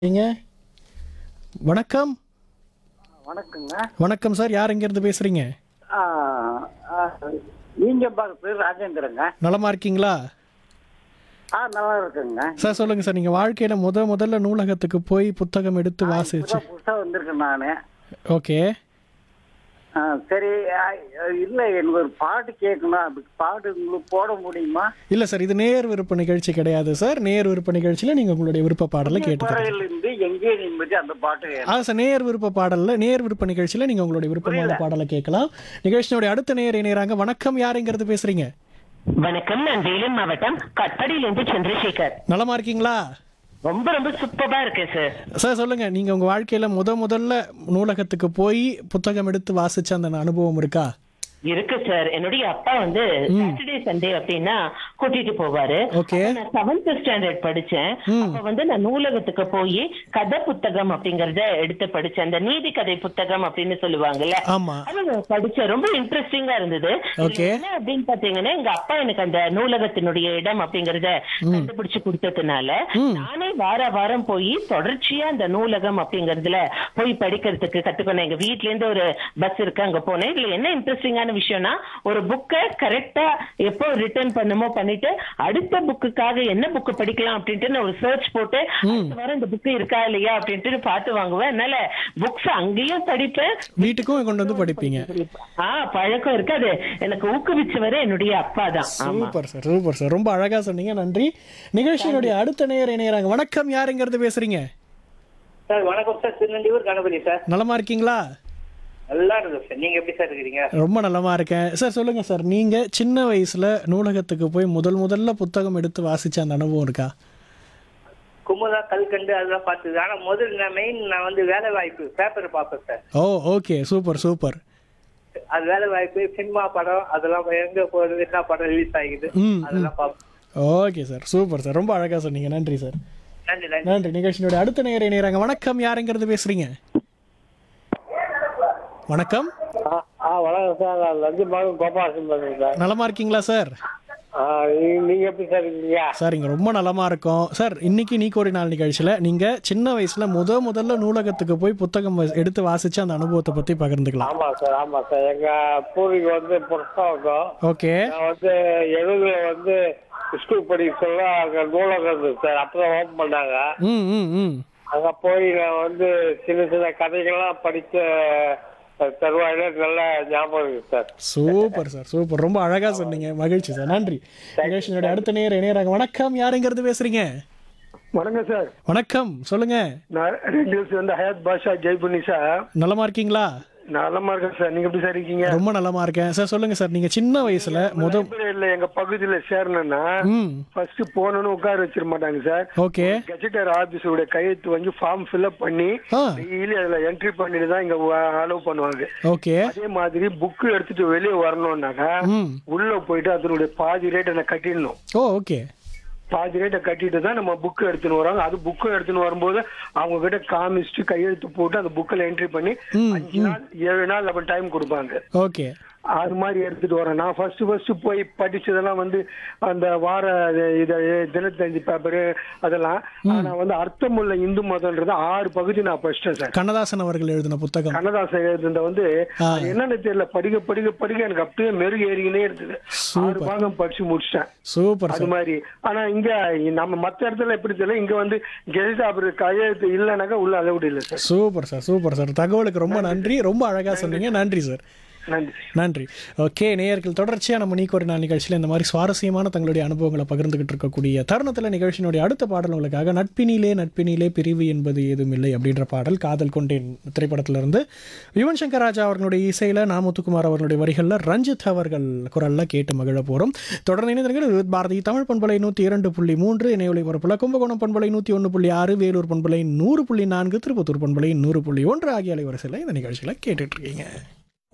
நீங்க வணக்கம் வணக்கங்க வணக்கம் சார் யார் இருந்து பேசுறீங்க ஆ, ஆ, நீங்க பார்த்து ராஜேந்திரங்க நலமா இருக்கீங்களா ஆ நல்லா இருக்குங்க சார் சொல்லுங்க சார் நீங்க வாழ்க்கையில முத முதல்ல நூலகத்துக்கு போய் புத்தகம் எடுத்து வாசிச்சு இப்பதான் புதுசா வந்திருக்கேன் நானு ஓகே ஆ, சரி ஆ, இல்ல எனக்கு ஒரு பாட்டு கேட்கணும் அதுக்கு பாட்டு உங்களுக்கு போட முடியுமா இல்ல சார் இது நேர் விருப்ப நிகழ்ச்சி கிடையாது சார் நேர் விருப்ப நிகழ்ச்சியில நீங்க உங்களுடைய விருப்ப பாடலை கேட்டு குறையில இருந்து எங்கே நிம்மதி அந்த பாட்டு ஆ சார் நேர் விருப்ப பாடல்ல நேர் விருப்ப நிகழ்ச்சியில நீங்க உங்களுடைய விருப்பமான பாடலை கேட்கலாம் நிகழ்ச்சியினுடைய அடுத்த நேர் இணையறாங்க வணக்கம் யாருங்கிறது பேசுறீங்க வணக்கம் நான் வேலூர் மாவட்டம் கட்படியிலிருந்து சந்திரசேகர் நலமா இருக்கீங்களா ரொம்ப ரொம்ப சூப்பரா இருக்கு சார் சார் சொல்லுங்க நீங்க உங்க வாழ்க்கையில முத முதல்ல நூலகத்துக்கு போய் புத்தகம் எடுத்து வாசிச்ச அந்த அனுபவம் இருக்கா இருக்கு சார் என்னுடைய அப்பா வந்து சாட்டர்டே சண்டே அப்படின்னா கூட்டிட்டு போவாரு ஓகே அப்ப நான் செவன்த் ஸ்டாண்டர்ட் படிச்சேன் அப்ப வந்து நான் நூலகத்துக்கு போய் கதை புத்தகம் அப்படிங்கறத எடுத்து படிச்சேன் அந்த நீதி கதை புத்தகம் அப்படின்னு சொல்லுவாங்கல்ல ஆமா அது நான் படிச்சேன் ரொம்ப இன்ட்ரெஸ்டிங்கா இருந்தது Okay. இதுல என்ன அப்படின்னு பாத்தீங்கன்னா எங்க அப்பா எனக்கு அந்த நூலகத்தினுடைய இடம் அப்படிங்கறத கண்டுபிடிச்சு கொடுத்ததுனால நானே வார வாரம் போய் தொடர்ச்சியா அந்த நூலகம் அப்படிங்கறதுல போய் படிக்கிறதுக்கு கத்துக்கணும் எங்க வீட்ல இருந்து ஒரு பஸ் இருக்கு அங்க போனேன் இதுல என்ன இன்ட்ரெஸ்டிங்கான விஷயம்னா ஒரு புக்கை கரெக்டா எப்போ ரிட்டர்ன் பண்ணுமோ பண்ணிட்டு அடுத்த புக்குக்காக என்ன புக்கு படிக்கலாம் அப்படின்ட்டு நான் ஒரு சர்ச் போட்டு அடுத்த வாரம் இந்த புக்கு இருக்கா இல்லையா அப்படின்ட்டு பார்த்து வாங்குவேன் அதனால புக்ஸ் அங்கேயும் படிப்பேன் வீட்டுக்கும் கொண்டு வந்து படிப்பீங்க ஆ பழக்கம் இருக்கு அது எனக்கு ஊக்குவிச்சவரே என்னுடைய அப்பா தான் ஆமா சூப்பர் சார் சூப்பர் சார் ரொம்ப அழகா சொன்னீங்க நன்றி நிகழ்ச்சியினுடைய அடுத்த நேயர் இணையறாங்க வணக்கம் யாருங்கிறது பேசுறீங்க சார் வணக்கம் சார் திருநெல்வேலூர் கணபதி சார் நலமா இருக்கீங்களா நல்லா இருக்கு சார் நீங்க எப்படி சார் இருக்கிறீங்க ரொம்ப நலமா இருக்கேன் சார் சொல்லுங்க சார் நீங்க சின்ன வயசுல நூலகத்துக்கு போய் முதல் முதல்ல புத்தகம் எடுத்து வாசிச்ச அந்த அனுபவம் இருக்கா குமுதா கல்கண்டு அதெல்லாம் பார்த்தது ஆனா முதல் நான் மெயின் நான் வந்து வேலை வாய்ப்பு பேப்பர் பார்ப்பேன் sir oh okay super super அது வேலை வாய்ப்பு சினிமா படம் அதெல்லாம் எங்க போகுது என்ன படம் ரிலீஸ் ஆகிது ம், அதெல்லாம் பார்ப்பேன் ஓகே சார் சூப்பர் சார் ரொம்ப அழகா சொன்னீங்க நன்றி சார் நன்றி நன்றி நன்றி நிகழ்ச்சியினுடைய அடுத்த நேயர் இணையறாங்க வணக்கம் யாருங்கிறது பேசுறீங்க வணக்கம் ஆ வணக்கம் சார் நான் லஞ்சு மகன் கோபாலசன் பேசுறேன் சார் நலமா இருக்கீங்களா சார் நீங்க எப்படி சார் இருக்கீங்க சார் இங்க ரொம்ப நலமா இருக்கோம் சார் இன்னைக்கு நீ ஒரு நாள் நிகழ்ச்சியில நீங்க சின்ன வயசுல முத முதல்ல நூலகத்துக்கு போய் புத்தகம் வ- எடுத்து வாசிச்ச அந்த அனுபவத்தை பத்தி பகிர்ந்துக்கலாம் ஆமா சார் ஆமா சார் எங்க பூர்வீகம் வந்து புரட்சாவகம் ஓகே நான் வந்து எழுதுல வந்து ஸ்கூல் படிக்க சொல்ல அங்க நூலகம் இருந்தது சார் அப்பதான் ஓப்பன் பண்ணாங்க ம் ம் ம் அங்க போய் நான் வந்து சின்ன சின்ன கதைகள்லாம் படிச்ச அஹ், தருவாயில நல்ல ஞாபகம் இருக்கு சார் சூப்பர் சார் சூப்பர் ரொம்ப அழகா சொன்னீங்க மகிழ்ச்சி சார் நன்றி நிகழ்ச்சியினுடைய அடுத்த நேரம் இணையறாங்க வணக்கம் யாருங்கிறது பேசுறீங்க வணக்கம் சார் வணக்கம் சொல்லுங்க நான் ரெண்டு வந்து ஹயாத் பாஷா ஜெய்புன்னி சார் நலமா இருக்கீங்களா நலமா இருக்கேன் சார் நீங்க எப்படி சார் இருக்கீங்க ரொம்ப நலமா இருக்கேன் சார் சொல்லுங்க சார் நீங்க சின்ன வயசுல முத லைப்ரரியில எங்க பகுதியில சேரணும்னா ம் ஃபர்ஸ்ட் போனோன்னு உட்கார வச்சிட மாட்டாங்க சார் ஓகே கெஜெட்டர் ஆபீஸோட கையெழுத்து வாங்கி ஃபார்ம் ஃபில்அப் பண்ணி ஆ டெய்லி அதுல என்ட்ரி பண்ணிட்டு தான் இங்க அலோவ் பண்ணுவாங்க ஓகே அதே மாதிரி புக்கு எடுத்துட்டு வெளியே வரணும்னாக்கா ம் உள்ள போயிட்டு அதனுடைய பாதி ரேட்டை நான் கட்டிடணும் ஓ ஓகே பாதி ரேட்டை கட்டிட்டு தான் நம்ம புக்கு எடுத்துன்னு வராங்க அது புக்கு எடுத்துன்னு வரும்போது அவங்க கிட்ட காமிச்சிட்டு கையெழுத்து போட்டு அந்த புக்கில் என்ட்ரி பண்ணி ம், அஞ்சு நாள் ஏழு நாள் அப்ப டைம் கொடுப்பாங்க ஓகே அது மாதிரி எடுத்துட்டு வரேன் நான் ஃபர்ஸ்ட் ஃபர்ஸ்ட் போய் படிச்சதெல்லாம் வந்து அந்த வார இத தினத்தஞ்சு பேப்பரு அதெல்லாம் ஆனா வந்து அர்த்தமுள்ள இந்து மதம்ன்றது ஆறு பகுதி நான் படிச்சிட்டேன் சார் கண்ணதாசன் அவர்கள் எழுதின புத்தகம் கண்ணதாசன் எழுதுனத வந்து ஆ. அது என்னன்னு தெரியல படிக்க படிக்க படிக்க எனக்கு அப்படியே மெருகு ஏறிக்கினே இருந்தது ஆறு பாகம் படிச்சு முடிச்சிட்டேன் சூப்பர் அது சார் மாதிரி ஆனா இங்க நம்ம மத்த இடத்துல எப்படி தெரியல இங்க வந்து கெஜெட் ஆபர் கையெழுத்து இல்லைனாக்கா உள்ள அலவுட் இல்லை sir super sir super sir தகவலுக்கு ரொம்ப நன்றி ரொம்ப அழகா சொன்னீங்க நன்றி சார் நன்றி நன்றி ஓகே நேயர்கள் தொடர்ச்சியாக நம்ம நீக்கு ஒரு நாள் நிகழ்ச்சியில் இந்த மாதிரி சுவாரஸ்யமான தங்களுடைய அனுபவங்களை பகிர்ந்துகிட்டு இருக்கக்கூடிய தருணத்தில் நிகழ்ச்சியினுடைய அடுத்த பாடல் உங்களுக்காக நட்பினிலே நட்பினிலே பிரிவு என்பது ஏதும் இல்லை அப்படின்ற பாடல் காதல் கொண்டேன் திரைப்படத்திலிருந்து யுவன் சங்கர் ராஜா அவர்களுடைய இசையில் நாமுத்துக்குமார் அவர்களுடைய வரிகளில் ரஞ்சித் அவர்கள் குரலில் கேட்டு மகிழ போகிறோம் தொடர்ந்து இணைந்திருங்கள் இது பாரதி தமிழ் பண்பலை நூற்றி இரண்டு புள்ளி மூன்று இணையொலி பரப்புல கும்பகோணம் பண்பலை நூற்றி ஒன்று புள்ளி ஆறு வேலூர் பண்பலை நூறு புள்ளி நான்கு திருப்பத்தூர் பண்பலை நூறு புள்ளி ஒன்று ஆகிய அலைவரிசையில் இந்த நிகழ்ச்சியில் கேட்டுட்டு இருக்கீங்க